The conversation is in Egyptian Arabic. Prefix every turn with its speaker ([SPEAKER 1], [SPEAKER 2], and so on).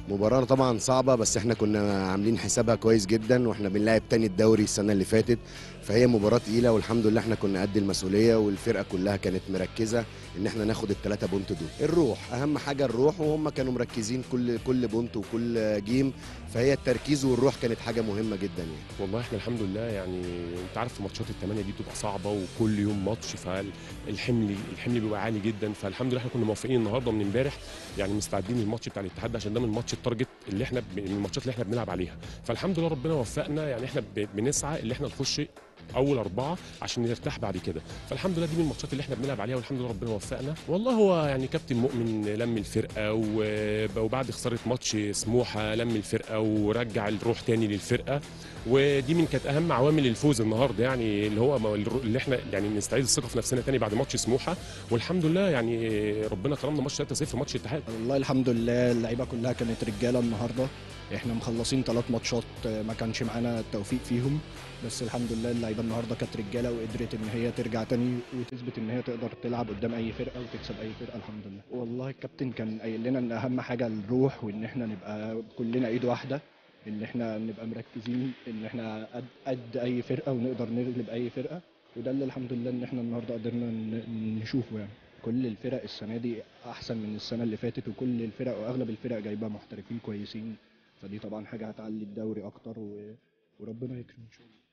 [SPEAKER 1] مباراة طبعا صعبة بس احنا كنا عاملين حسابها كويس جدا واحنا بنلعب تاني الدوري السنة اللي فاتت فهي مباراة تقيلة والحمد لله احنا كنا قد المسؤولية والفرقة كلها كانت مركزة ان احنا ناخد الثلاثة بونت دول الروح اهم حاجة الروح وهم كانوا مركزين كل كل بونت وكل جيم فهي التركيز والروح كانت حاجة مهمة جدا يعني
[SPEAKER 2] والله احنا الحمد لله يعني انت عارف ماتشات الثمانيه دي بتبقى صعبه وكل يوم ماتش فالحمل الحمل بيبقى عالي جدا فالحمد لله احنا كنا موفقين النهارده من امبارح يعني مستعدين للماتش بتاع الاتحاد ده عشان ده من ماتش التارجت اللي احنا ب- من الماتشات اللي احنا بنلعب عليها فالحمد لله ربنا وفقنا يعني احنا ب- بنسعى اللي احنا نخش اول اربعه عشان نرتاح بعد كده فالحمد لله دي من الماتشات اللي احنا بنلعب عليها والحمد لله ربنا وفقنا والله هو يعني كابتن مؤمن لم الفرقه و- وبعد خساره ماتش سموحه لم الفرقه ورجع الروح تاني للفرقه ودي من كانت اهم عوامل الفوز النهارده يعني اللي هو ما- اللي احنا يعني نستعيد الثقه في نفسنا تاني بعد ماتش سموحه والحمد لله يعني ربنا كرمنا ماتش 3-0 ماتش الاتحاد
[SPEAKER 3] والله الحمد لله اللعيبه كلها كانت رجاله النهارده احنا مخلصين ثلاث ماتشات ما كانش معانا التوفيق فيهم بس الحمد لله اللعيبه النهارده كانت رجاله وقدرت ان هي ترجع تاني وتثبت ان هي تقدر تلعب قدام اي فرقه وتكسب اي فرقه الحمد لله والله الكابتن كان قايل لنا ان اهم حاجه الروح وان احنا نبقى كلنا ايد واحده ان احنا نبقى مركزين ان احنا قد, قد اي فرقه ونقدر نغلب اي فرقه وده اللي الحمد لله ان احنا النهارده قدرنا ن- نشوفه يعني كل الفرق السنه دي احسن من السنه اللي فاتت وكل الفرق واغلب الفرق جايبه محترفين كويسين فدي طبعا حاجه هتعلي الدوري اكتر و... وربنا يكرم ان شاء الله